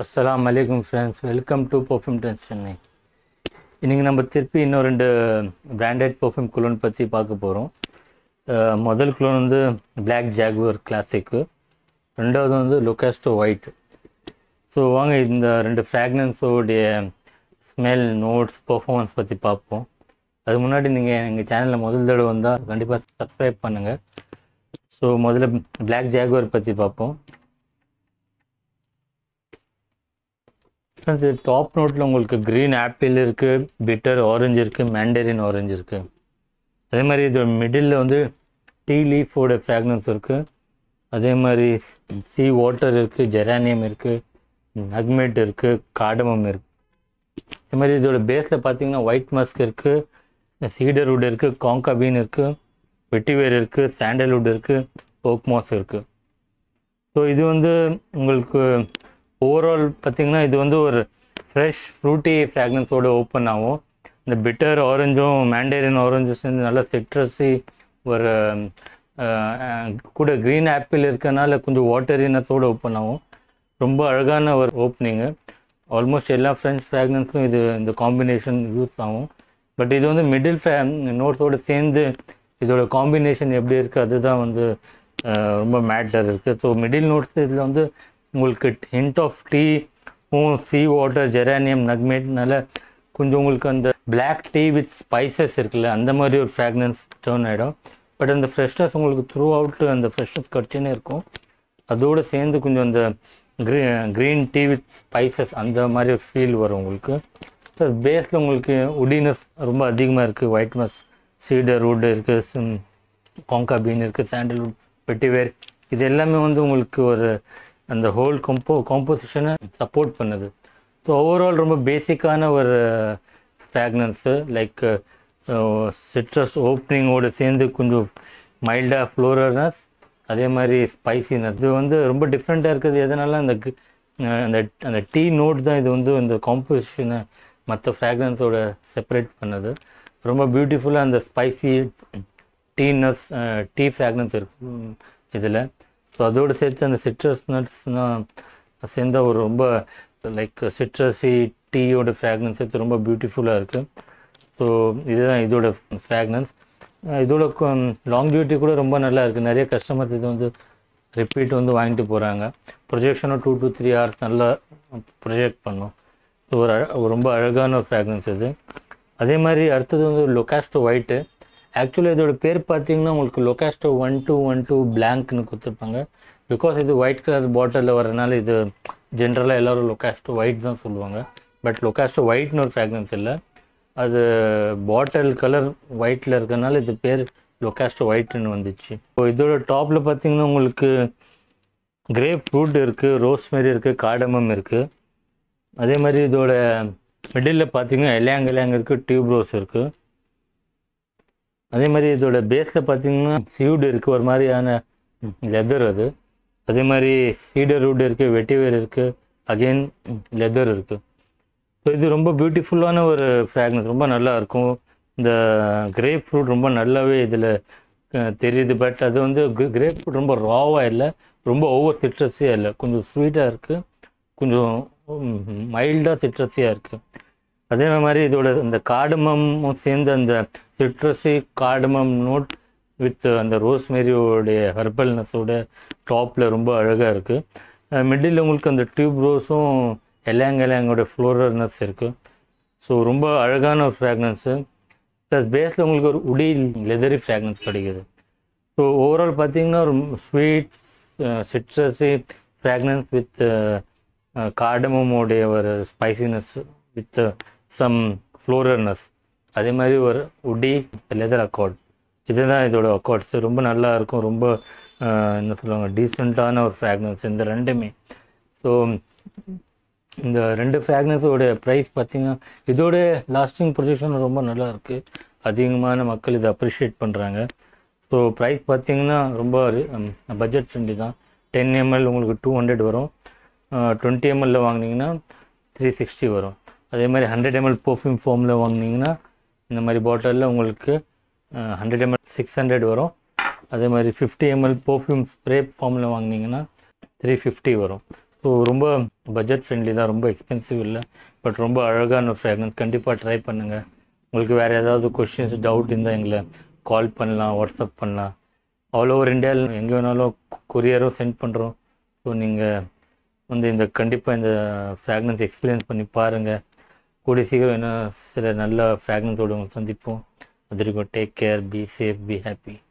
அஸ்ஸலாமு அலைக்கும் friends welcome to perfume trends Chennai இன்றைக்கி நம்ம திருப்பி இன்னும் ரெண்டு பிராண்டட் பர்ஃப்யூம் குலோன் பற்றி பார்க்க போகிறோம் முதல் குலோன் வந்து Black Jaguar கிளாசிக்கு ரெண்டாவது வந்து லொக்காஸ்டோ ஒயிட் ஸோ வாங்க இந்த ரெண்டு ஃப்ராக்னன்ஸோடைய ஸ்மெல் நோட்ஸ் பர்ஃபார்மன்ஸ் பற்றி பார்ப்போம் அது முன்னாடி நீங்கள் எங்கள் சேனலில் முதல் தடவை வந்தால் கண்டிப்பாக சப்ஸ்கிரைப் பண்ணுங்கள் ஸோ முதல்ல Black Jaguar பற்றி பார்ப்போம் ஃப்ரெண்ட்ஸ் டாப் நோட்டில் உங்களுக்கு க்ரீன் ஆப்பிள் இருக்குது பிட்டர் ஆரஞ்சு இருக்குது மேண்டரின் ஆரஞ்சு இருக்குது அதே மாதிரி இது மிடில் வந்து டீ லீஃபோட ஃப்ராக்னன்ஸ் இருக்குது அதே மாதிரி சீ வாட்டர் இருக்குது ஜெரானியம் இருக்குது நக்மெட் இருக்குது காடமம் இருக்குது அதே மாதிரி இதோட பேஸில் பார்த்தீங்கன்னா ஒயிட் மஸ்க் இருக்குது சீடர்வுட் இருக்குது காங்காபீன் இருக்குது வெட்டிவேர் இருக்குது சாண்டல்வுட் இருக்குது ஓக் மாஸ் இருக்குது ஸோ இது வந்து உங்களுக்கு ஓவரால் பார்த்தீங்கன்னா இது வந்து ஒரு ஃப்ரெஷ் ஃப்ரூட்டி ஃப்ராக்னன்ஸோட ஓப்பன் ஆகும் இந்த பிட்டர் ஆரஞ்சும் மேண்டேரியன் ஆரஞ்சும் சேர்ந்து நல்லா சிட்ரஸி ஒரு அஹ், கூட க்ரீன் ஆப்பிள் இருக்கனால கொஞ்சம் வாட்டரினஸோடு ஓப்பன் ஆகும் ரொம்ப அழகான ஒரு ஓப்பனிங்கு ஆல்மோஸ்ட் எல்லா ஃப்ரெஞ்ச் ஃப்ராக்னன்ஸும் இது இந்த காம்பினேஷன் யூஸ் ஆகும் பட் இது வந்து மிடில் ஃபே நோட்ஸோடு சேர்ந்து இதோட காம்பினேஷன் எப்படி இருக்குது அதுதான் வந்து அஹ், ரொம்ப மேட்டர் இருக்குது ஸோ மிடில் நோட்ஸ் இதில் வந்து உங்களுக்கு hint of tea sea water geranium நக்மேட்னால கொஞ்சம் உங்களுக்கு அந்த Black டீ வித் ஸ்பைசஸ் இருக்குல்ல அந்த மாதிரி ஒரு ஃப்ராக்னன்ஸ் டேர்ன் ஆகிடும் பட் அந்த ஃப்ரெஷ்னஸ் உங்களுக்கு த்ரூ அவுட் அந்த ஃப்ரெஷ்னஸ் கிடச்சினே இருக்கும் அதோடு சேர்ந்து கொஞ்சம் அந்த green green tea with spices அந்த மாதிரி ஒரு ஃபீல் வரும் உங்களுக்கு ப்ளஸ் பேஸில் உங்களுக்கு உடினஸ் ரொம்ப அதிகமாக இருக்குது ஒயிட் மஸ் சீடர் வுட் இருக்குது காங்கா பீன் இருக்குது சாண்டல்வுட் வெட்டிவேர் இது எல்லாமே வந்து உங்களுக்கு ஒரு அந்த ஹோல் கம்போ காம்போசிஷனை சப்போர்ட் பண்ணுது ஸோ ஓவரால் ரொம்ப பேசிக்கான ஒரு ஃப்ராக்னன்ஸு லைக் சிட்ரஸ் ஓப்பனிங்கோடு சேர்ந்து கொஞ்சம் மைல்டாக ஃப்ளோரனஸ் அதே மாதிரி ஸ்பைசினஸ் இது வந்து ரொம்ப டிஃப்ரெண்ட்டாக இருக்குது எதனால அந்த கு- அஹ் அந்த அந்த டீ நோட் தான் இது வந்து இந்த காம்போசிஷனை மற்ற ஃப்ராக்ரன்ஸோட செப்பரேட் பண்ணுது ரொம்ப பியூட்டிஃபுல்லாக அந்த ஸ்பைசி டீனஸ் டீ ஃப்ராக்ரன்ஸ் இருக்கு இதில் ஸோ அதோடு சேர்த்து அந்த சிட்ரஸ் நட்ஸ்னால் சேர்ந்த ஒரு ரொம்ப லைக் சிட்ரஸி டீயோட ஃப்ராக்ரன்ஸ் எடுத்து ரொம்ப பியூட்டிஃபுல்லாக இருக்குது ஸோ இதுதான் இதோட ஃப்ராக்ரன்ஸ் இதோட லாங்கிவிட்டி கூட ரொம்ப நல்லா இருக்குது நிறைய கஸ்டமர்ஸ் இது வந்து ரிப்பீட் வந்து வாங்கிட்டு போகிறாங்க ப்ரொஜெக்ஷனும் டூ to த்ரீ ஹவர்ஸ் நல்லா ப்ரொஜெக்ட் பண்ணும் ஸோ ஒரு அழ- ஒரு ரொம்ப அழகான ஒரு ஃப்ராக்ரன்ஸ் இது அதே மாதிரி அடுத்தது வந்து லொக்காஸ்டோ ஒயிட்டு ஆக்சுவலி இதோட பேர் பார்த்தீங்கன்னா உங்களுக்கு லொக்காஸ்டோ ஒன் டூ ஒன் டூ பிளாங்க்னு கொடுத்துருப்பாங்க பிகாஸ் இது ஒயிட் கலர் பாட்டிலில் வரனால இது ஜென்ரலாக எல்லோரும் லொக்காஸ்டோ ஒயிட் தான் சொல்லுவாங்க பட் லொக்காஸ்டோ ஒயிட்னு ஒரு ஃப்ராக்ரன்ஸ் இல்லை அது பாட்டில் கலர் ஒயிட்டில் இருக்கறனால இது பேர் லொக்காஸ்டோ ஒயிட்னு வந்துச்சு ஸோ இதோட டாப்பில் பார்த்தீங்கன்னா உங்களுக்கு கிரேப் ஃப்ரூட் இருக்குது ரோஸ்மெரி இருக்குது காடமம் இருக்குது அதே மாதிரி இதோட மிடில் பார்த்தீங்கன்னா எல்யாங் எல்யாங் இருக்குது டியூப் ரோஸ் இருக்குது அதே மாதிரி இதோட பேஸில் பார்த்தீங்கன்னா சீவுடு இருக்குது ஒரு மாதிரியான லெதர் அது அதே மாதிரி சீடர் வுட் இருக்குது வெட்டிவேர் இருக்குது அகெயின் லெதர் இருக்குது ஸோ இது ரொம்ப பியூட்டிஃபுல்லான ஒரு ஃப்ராக்னஸ் ரொம்ப நல்லா இருக்கும் இந்த கிரேப் ஃப்ரூட் ரொம்ப நல்லாவே இதில் தெரியுது பட் அது வந்து கிரேப் ஃப்ரூட் ரொம்ப ராவாக இல்லை ரொம்ப ஓவர் சிட்ரஸியாக இல்லை கொஞ்சம் ஸ்வீட்டாக இருக்குது கொஞ்சம் மைல்டாக சிட்ரஸியாக இருக்குது அதே மாதிரி இதோட இந்த காடமமும் சேர்ந்து அந்த சிட்ரஸி காடமம் நோட் வித் அந்த ரோஸ்மேரியோடைய ஹெர்பல்னஸோட டாப்பில் ரொம்ப அழகாக இருக்குது மிடில் உங்களுக்கு அந்த டியூப் ரோஸும் எலாங் எலாங்கோட ஃப்ளோரர்னஸ் இருக்குது ஸோ ரொம்ப அழகான ஒரு ஃப்ராக்னன்ஸு ப்ளஸ் பேஸில் உங்களுக்கு ஒரு உடி லெதரி ஃப்ராக்னன்ஸ் கிடைக்குது ஸோ ஓவரால் பார்த்தீங்கன்னா ஒரு ஸ்வீட் சிட்ரஸி ஃப்ராக்னன்ஸ் வித் கார்டமோடைய ஒரு ஸ்பைசினஸ் வித் சம் ஃப்ளோரர்னஸ் அதே மாதிரி ஒரு உடி லெதர் அக்கார்ட் இதுதான் இதோட அக்கார்ட்ஸ் ரொம்ப நல்லா இருக்கும் ரொம்ப அஹ், என்ன சொல்லுவாங்க டீசெண்டான ஒரு ஃப்ராக்னன்ஸ் இந்த ரெண்டுமே ஸோ இந்த ரெண்டு ஃப்ராக்னன்ஸோட ப்ரைஸ் பார்த்தீங்கன்னா இதோட லாஸ்டிங் ப்ரொஜெக்ஷன் ரொம்ப நல்லா இருக்குது அதிகமான மக்கள் இதை அப்ரிஷியேட் பண்ணுறாங்க ஸோ ப்ரைஸ் பார்த்தீங்கன்னா ரொம்ப பட்ஜெட் ஃப்ரெண்ட்லி தான் டென் எம்எல் உங்களுக்கு டூ ஹண்ட்ரட் வரும் டுவெண்ட்டி எம்எல்ல வாங்கினீங்கன்னா த்ரீ சிக்ஸ்டி வரும் அதே மாதிரி ஹண்ட்ரட் எம்எல் பர்ஃப்யூம் ஃபார்மில் வாங்கினீங்கன்னா இந்த மாதிரி பாட்டிலில் உங்களுக்கு ஹண்ட்ரட் எம்எல் சிக்ஸ் ஹண்ட்ரட் வரும் அதே மாதிரி ஃபிஃப்டி எம்எல் பர்ஃப்யூம் ஸ்ப்ரே ஃபார்மில் வாங்கினீங்கன்னா த்ரீ ஃபிஃப்டி வரும் ஸோ ரொம்ப பட்ஜெட் ஃப்ரெண்ட்லி தான் ரொம்ப எக்ஸ்பென்சிவ் இல்லை பட் ரொம்ப அழகான ஃப்ராக்ரன்ஸ் கண்டிப்பாக ட்ரை பண்ணுங்கள் உங்களுக்கு வேறு ஏதாவது கொஷின்ஸ் டவுட் இருந்தால் எங்களை கால் பண்ணலாம் வாட்ஸ்அப் பண்ணலாம் ஆல் ஓவர் இந்தியாவில் எங்கே வேணாலும் கொரியரும் சென்ட் பண்ணுறோம் ஸோ நீங்கள் வந்து இந்த கண்டிப்பாக இந்த ஃப்ராக்ரன்ஸ் எக்ஸ்பீரியன்ஸ் பண்ணி பாருங்கள் கூடிய சீக்கிரம் என்ன சில நல்ல ஃப்ராக்ரன்ஸோடு சந்திப்போம் அது வரைக்கும் take care be safe be happy